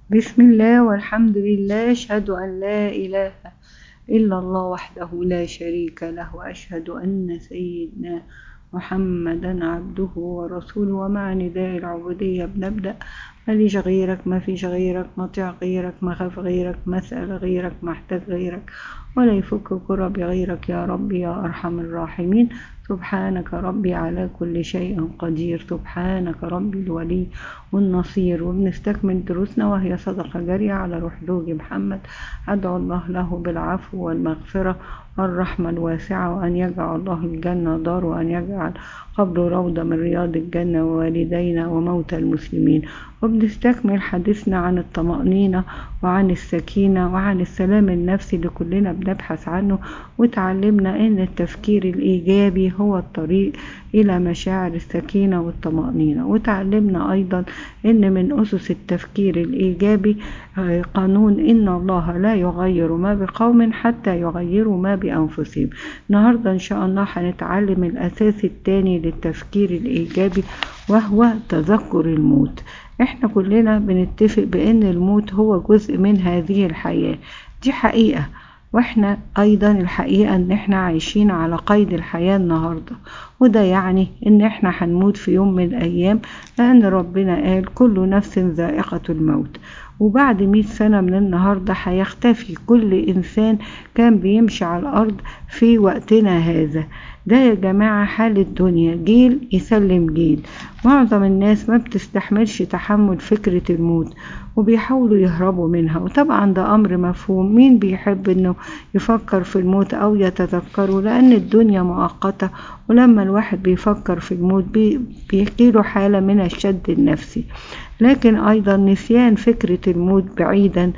بسم الله والحمد لله أشهد أن لا إله إلا الله وحده لا شريك له وأشهد أن سيدنا محمدا عبده ورسوله ومع نداء العبودية بنبدأ ماليش غيرك ما فيش غيرك مطيع غيرك ما خاف غيرك مسأل غيرك محتاج غيرك ولا يفك كرب غيرك يا ربي يا أرحم الراحمين سبحانك ربي على كل شيء قدير سبحانك ربي الولي والنصير وبنستكمل دروسنا وهي صدقة جارية على روح زوجي محمد أدعو الله له بالعفو والمغفرة والرحمة الواسعة وأن يجعل الله الجنة دار وأن يجعل قبره روضة من رياض الجنة ووالدينا وموتى المسلمين وبنستكمل حديثنا عن الطمأنينة وعن السكينة وعن السلام النفسي اللي كلنا بنبحث عنه وتعلمنا ان التفكير الايجابي هو الطريق الى مشاعر السكينة والطمأنينة وتعلمنا ايضا ان من اسس التفكير الايجابي قانون ان الله لا يغير ما بقوم حتى يغيروا ما بانفسهم النهاردة ان شاء الله هنتعلم الاساس الثاني للتفكير الايجابي وهو تذكر الموت احنا كلنا بنتفق بان الموت هو جزء من هذه الحياة دي حقيقة واحنا ايضا الحقيقة ان احنا عايشين على قيد الحياة النهاردة وده يعني ان احنا هنموت في يوم من الايام لان ربنا قال كل نفس ذائقة الموت وبعد مئة سنة من النهاردة هيختفي كل إنسان كان بيمشي على الأرض في وقتنا هذا ده يا جماعة حال الدنيا جيل يسلم جيل معظم الناس ما بتستحملش تحمل فكرة الموت وبيحاولوا يهربوا منها وطبعا ده أمر مفهوم مين بيحب إنه يفكر في الموت أو يتذكره لأن الدنيا مؤقتة ولما الواحد بيفكر في الموت بيجيله حالة من الشد النفسي لكن أيضا نسيان فكرة الموت بعيدا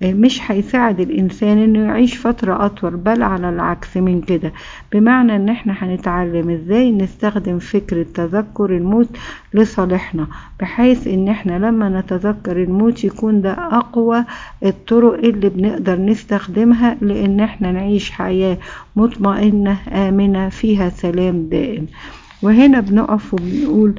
مش هيساعد الإنسان إنه يعيش فترة أطول بل على العكس من كده بمعنى إن إحنا هنتعلم إزاي نستخدم فكرة تذكر الموت لصالحنا بحيث إن إحنا لما نتذكر الموت يكون ده أقوى الطرق اللي بنقدر نستخدمها لإن إحنا نعيش حياة مطمئنة آمنة فيها سلام دائم وهنا بنقف وبنقول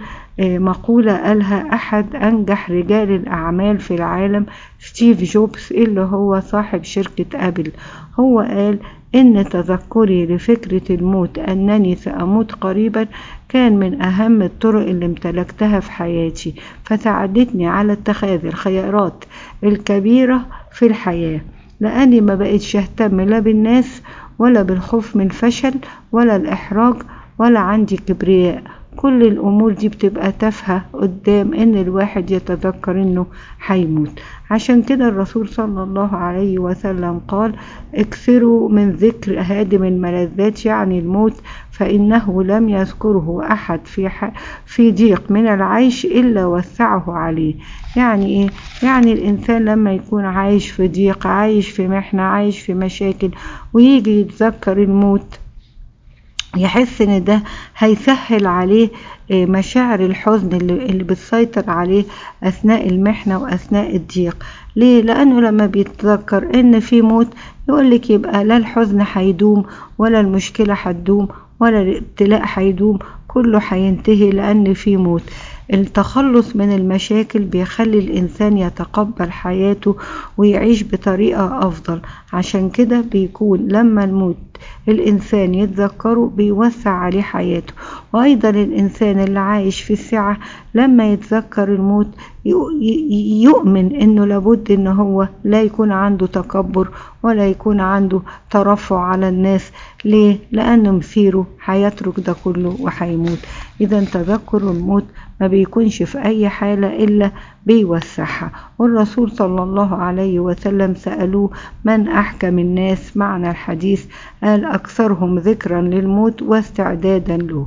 مقولة قالها أحد أنجح رجال الأعمال في العالم ستيف جوبز اللي هو صاحب شركة أبل هو قال إن تذكري لفكرة الموت أنني سأموت قريبا كان من أهم الطرق اللي امتلكتها في حياتي فساعدتني على اتخاذ الخيارات الكبيرة في الحياة لأني ما بقتش أهتم لا بالناس ولا بالخوف من فشل ولا الإحراج ولا عندي كبرياء كل الأمور دي بتبقى تافهة قدام إن الواحد يتذكر إنه هيموت عشان كده الرسول صلى الله عليه وسلم قال اكثروا من ذكر هادم الملذات يعني الموت فإنه لم يذكره أحد في في ضيق من العيش إلا وسعه عليه يعني إيه؟ يعني الإنسان لما يكون عايش في ضيق عايش في محنة عايش في مشاكل ويجي يتذكر الموت يحس ان ده هيسهل عليه مشاعر الحزن اللي, اللي بتسيطر عليه اثناء المحنه واثناء الضيق ليه لانه لما بيتذكر ان في موت يقولك يبقى لا الحزن هيدوم ولا المشكله هتدوم ولا الابتلاء هيدوم كله هينتهي لان في موت التخلص من المشاكل بيخلي الإنسان يتقبل حياته ويعيش بطريقة أفضل عشان كده بيكون لما الموت الإنسان يتذكره بيوسع عليه حياته وأيضا الإنسان اللي عايش في السعة لما يتذكر الموت يؤمن إنه لابد إن هو لا يكون عنده تكبر ولا يكون عنده ترفع على الناس ليه؟ لأن مسيره هيترك ده كله وهيموت إذا تذكر الموت ما بيكونش في أي حالة إلا بيوسعها والرسول صلى الله عليه وسلم سألوه من أحكم الناس معنى الحديث قال أكثرهم ذكرا للموت واستعدادا له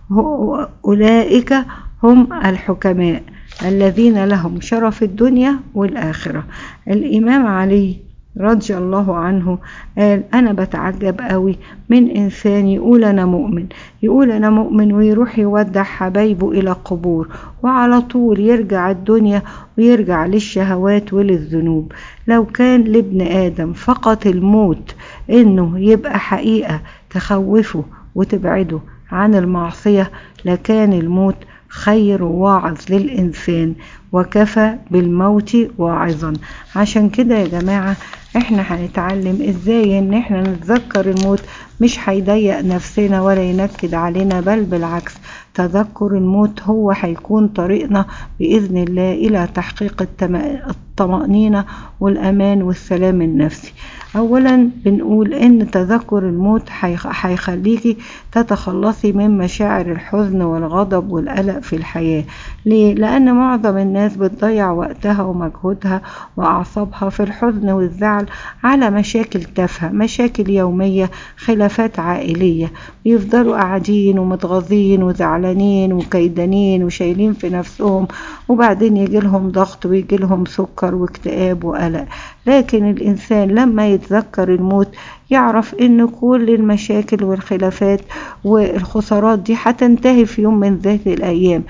أولئك هم الحكماء الذين لهم شرف الدنيا والآخرة الإمام علي رضي الله عنه قال أنا بتعجب قوي من إنسان يقول أنا مؤمن يقول أنا مؤمن ويروح يودع حبايبه إلى القبور وعلى طول يرجع الدنيا ويرجع للشهوات وللذنوب لو كان لابن آدم فقط الموت إنه يبقى حقيقة تخوفه وتبعده عن المعصية لكان الموت خير واعظ للإنسان وكفى بالموت واعظا عشان كده يا جماعة احنا هنتعلم ازاي ان احنا نتذكر الموت مش هيضيق نفسنا ولا ينكد علينا بل بالعكس تذكر الموت هو هيكون طريقنا بإذن الله إلى تحقيق الطمأنينة والأمان والسلام النفسي أولا بنقول إن تذكر الموت هيخليكي تتخلصي من مشاعر الحزن والغضب والقلق في الحياة ليه؟ لأن معظم الناس بتضيع وقتها ومجهودها وأعصابها في الحزن والزعل على مشاكل تافهة مشاكل يومية خلافات عائلية بيفضلوا قاعدين ومتغاظين وزعلانين وكيدانين وشايلين في نفسهم وبعدين يجيلهم ضغط ويجيلهم سكر واكتئاب وقلق لكن الإنسان لما يتذكر الموت يعرف ان كل المشاكل والخلافات والخسارات دي هتنتهي في يوم من ذات الايام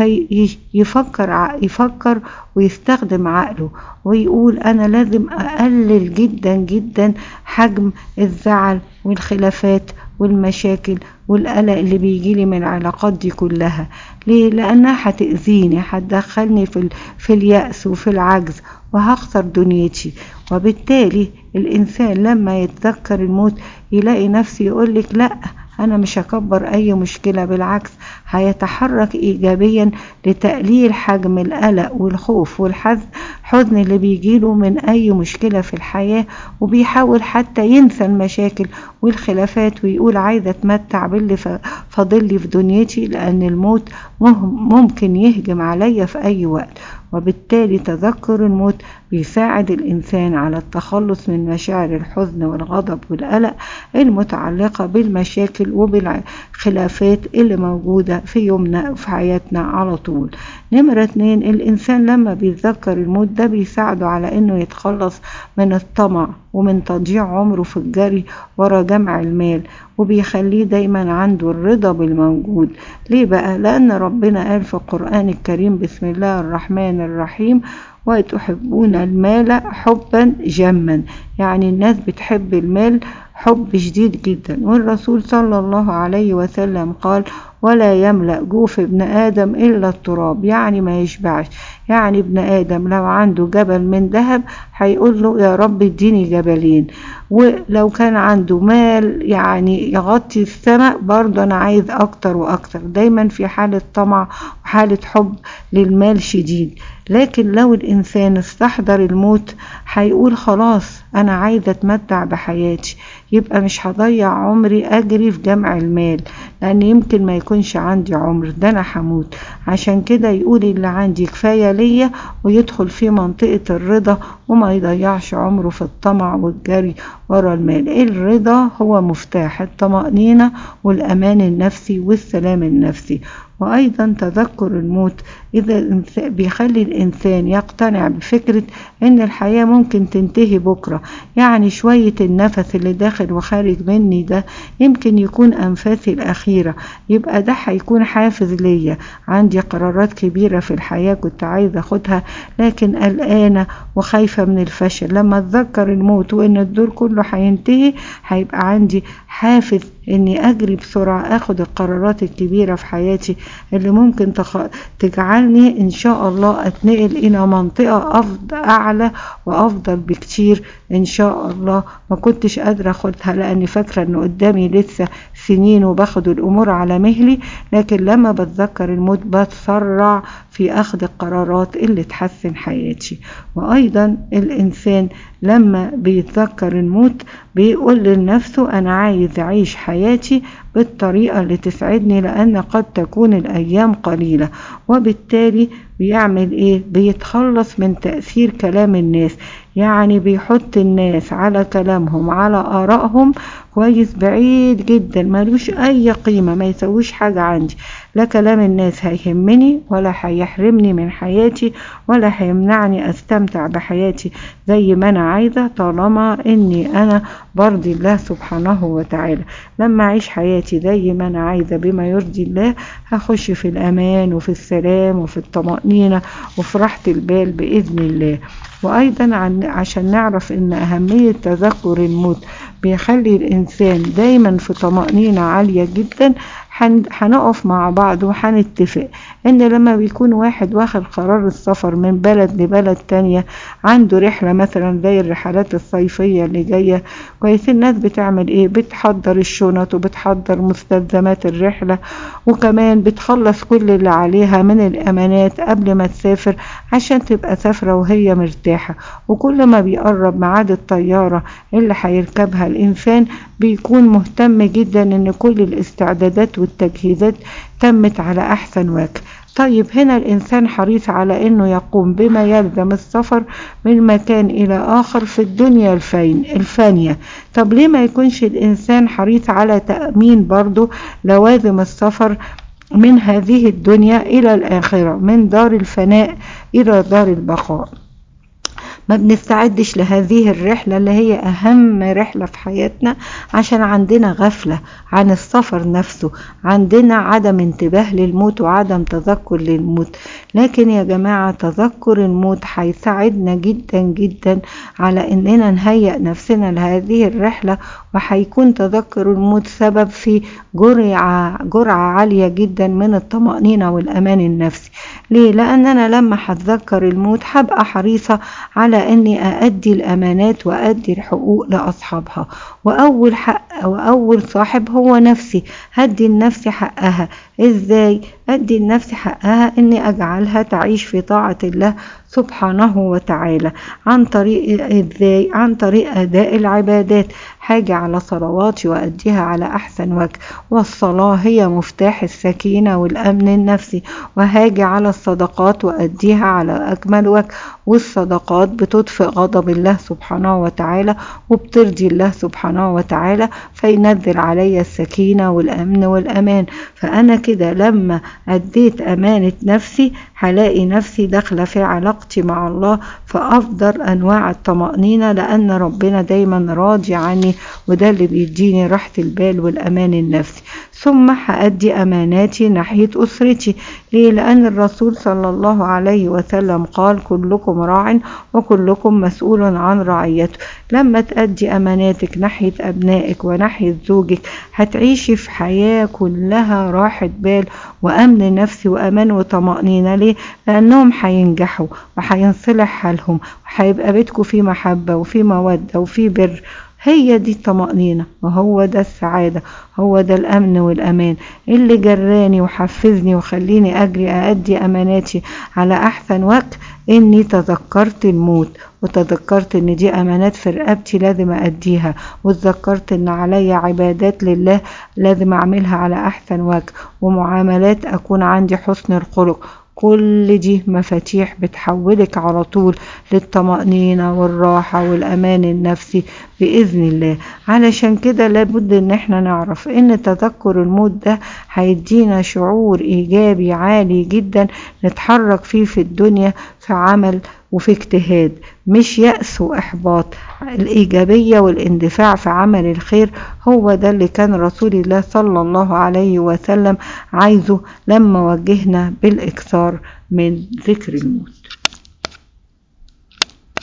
فيفكر يفكر ويستخدم عقله ويقول انا لازم اقلل جدا جدا حجم الزعل والخلافات والمشاكل والقلق اللي بيجيلي من العلاقات دي كلها ليه لانها هتاذيني هتدخلني في, في الياس وفي العجز وهخسر دنيتي وبالتالي الإنسان لما يتذكر الموت يلاقي نفسه يقولك لأ أنا مش هكبر أي مشكلة بالعكس هيتحرك إيجابيا لتقليل حجم القلق والخوف والحزن حزن اللي بيجيله من أي مشكلة في الحياة وبيحاول حتى ينسى المشاكل والخلافات ويقول عايزة أتمتع باللي فاضل لي في دنيتي لأن الموت ممكن يهجم عليا في أي وقت وبالتالي تذكر الموت بيساعد الإنسان على التخلص من مشاعر الحزن والغضب والقلق المتعلقة بالمشاكل وبالخلافات اللي موجودة في يومنا وفي حياتنا على طول نمرة اتنين الإنسان لما بيتذكر الموت ده بيساعده على إنه يتخلص من الطمع ومن تضييع عمره في الجري ورا جمع المال وبيخليه دايما عنده الرضا بالموجود ليه بقى لأن ربنا قال في القرآن الكريم بسم الله الرحمن الرحيم وتحبون المال حبا جما يعني الناس بتحب المال حب شديد جدا والرسول صلى الله عليه وسلم قال ولا يملأ جوف ابن آدم إلا التراب يعني ما يشبعش يعني ابن آدم لو عنده جبل من ذهب هيقول له يا رب اديني جبلين ولو كان عنده مال يعني يغطي السماء برضه أنا عايز أكتر وأكتر دايما في حالة طمع وحالة حب للمال شديد لكن لو الإنسان استحضر الموت هيقول خلاص أنا عايزة أتمتع بحياتي يبقى مش هضيع عمري أجري في جمع المال لأن يمكن ما يكونش عندي عمر ده أنا هموت عشان كده يقول اللي عندي كفاية ليا ويدخل في منطقة الرضا وما يضيعش عمره في الطمع والجري ورا المال الرضا هو مفتاح الطمأنينة والأمان النفسي والسلام النفسي وأيضا تذكر الموت إذا بيخلي الإنسان يقتنع بفكرة إن الحياة ممكن تنتهي بكرة يعني شوية النفس اللي داخل وخارج مني ده يمكن يكون أنفاسي الأخيرة يبقى ده هيكون حافز ليا عندي قرارات كبيرة في الحياة كنت عايزة أخدها لكن قلقانة وخايفة من الفشل لما أتذكر الموت وإن الدور كله هينتهي هيبقى عندي حافز اني اجري بسرعة اخد القرارات الكبيرة في حياتي اللي ممكن تخ... تجعلني ان شاء الله اتنقل الى منطقة افضل اعلى وافضل بكتير ان شاء الله ما كنتش قادرة اخدها لاني فاكرة ان قدامي لسه سنين وباخد الامور على مهلي لكن لما بتذكر الموت بتسرع في اخذ القرارات اللي تحسن حياتي وايضا الانسان لما بيتذكر الموت بيقول لنفسه انا عايز اعيش حياتي بالطريقة اللي تسعدني لان قد تكون الايام قليلة وبالتالي بيعمل ايه بيتخلص من تأثير كلام الناس يعني بيحط الناس على كلامهم على آرائهم كويس بعيد جدا ملوش أي قيمة ما يسويش حاجة عندي لا كلام الناس هيهمني ولا هيحرمني من حياتي ولا هيمنعني أستمتع بحياتي زي ما أنا عايزة طالما إني أنا برضي الله سبحانه وتعالى لما أعيش حياتي زي ما أنا عايزة بما يرضي الله هخش في الأمان وفي السلام وفي الطمأنينة وفي راحة البال بإذن الله وأيضا عن عشان نعرف إن أهمية تذكر الموت بيخلي الإنسان دايما في طمأنينة عالية جدا هنقف مع بعض وهنتفق ان لما بيكون واحد واخد قرار السفر من بلد لبلد تانية عنده رحلة مثلا زي الرحلات الصيفية اللي جاية كويس الناس بتعمل ايه بتحضر الشنط وبتحضر مستلزمات الرحلة وكمان بتخلص كل اللي عليها من الامانات قبل ما تسافر عشان تبقى سافرة وهي مرتاحة وكل ما بيقرب ميعاد الطيارة اللي هيركبها الانسان بيكون مهتم جدا ان كل الاستعدادات والتجهيزات تمت على احسن وجه طيب هنا الإنسان حريص على أنه يقوم بما يلزم السفر من مكان إلى آخر في الدنيا الفين الفانية طب ليه ما يكونش الإنسان حريص على تأمين برضو لوازم السفر من هذه الدنيا إلى الآخرة من دار الفناء إلى دار البقاء ما بنستعدش لهذه الرحلة اللي هي أهم رحلة في حياتنا عشان عندنا غفلة عن السفر نفسه عندنا عدم انتباه للموت وعدم تذكر للموت لكن يا جماعة تذكر الموت هيساعدنا جدا جدا على اننا نهيئ نفسنا لهذه الرحلة وهيكون تذكر الموت سبب في جرعة, جرعة عالية جدا من الطمأنينة والأمان النفسي ليه؟ لأننا لما هتذكر الموت هبقى حريصة على أني أأدي الأمانات وأدي الحقوق لأصحابها وأول حق وأول صاحب هو نفسي هدي لنفسي حقها إزاي؟ أدي لنفسي حقها أني أجعلها تعيش في طاعة الله سبحانه وتعالى عن طريق ازاي عن طريق اداء العبادات حاجة على صلواتي وأديها على أحسن وجه والصلاة هي مفتاح السكينة والأمن النفسي وهاجي على الصدقات وأديها على أكمل وجه والصدقات بتطفئ غضب الله سبحانه وتعالى وبترضي الله سبحانه وتعالى فينزل علي السكينة والأمن والأمان فأنا كده لما أديت أمانة نفسي هلاقي نفسي داخلة في علاقتي مع الله في أفضل أنواع الطمأنينة لأن ربنا دايما راضي عني وده اللي بيديني راحة البال والأمان النفسي ثم هأدي أماناتي ناحية أسرتي ليه؟ لأن الرسول صلى الله عليه وسلم قال كلكم راع وكلكم مسؤول عن رعيته لما تأدي أماناتك ناحية أبنائك وناحية زوجك هتعيشي في حياة كلها راحة بال وأمن نفسي وأمان وطمأنينة ليه؟ لأنهم هينجحوا وهينصلح حالهم وهيبقى بيتكم فيه محبة وفيه مودة وفيه بر هي دي الطمأنينة وهو ده السعادة هو ده الأمن والأمان اللي جراني وحفزني وخليني أجري أأدي أماناتي على أحسن وقت إني تذكرت الموت وتذكرت إن دي أمانات في رقبتي لازم أديها وتذكرت إن عليا عبادات لله لازم أعملها على أحسن وجه ومعاملات أكون عندي حسن الخلق كل دي مفاتيح بتحولك على طول للطمأنينة والراحة والأمان النفسي بإذن الله علشان كده لابد ان احنا نعرف ان تذكر الموت ده هيدينا شعور ايجابي عالي جدا نتحرك فيه في الدنيا في عمل وفي اجتهاد مش يأس وإحباط الإيجابية والاندفاع في عمل الخير هو ده اللي كان رسول الله صلى الله عليه وسلم عايزه لما وجهنا بالإكثار من ذكر الموت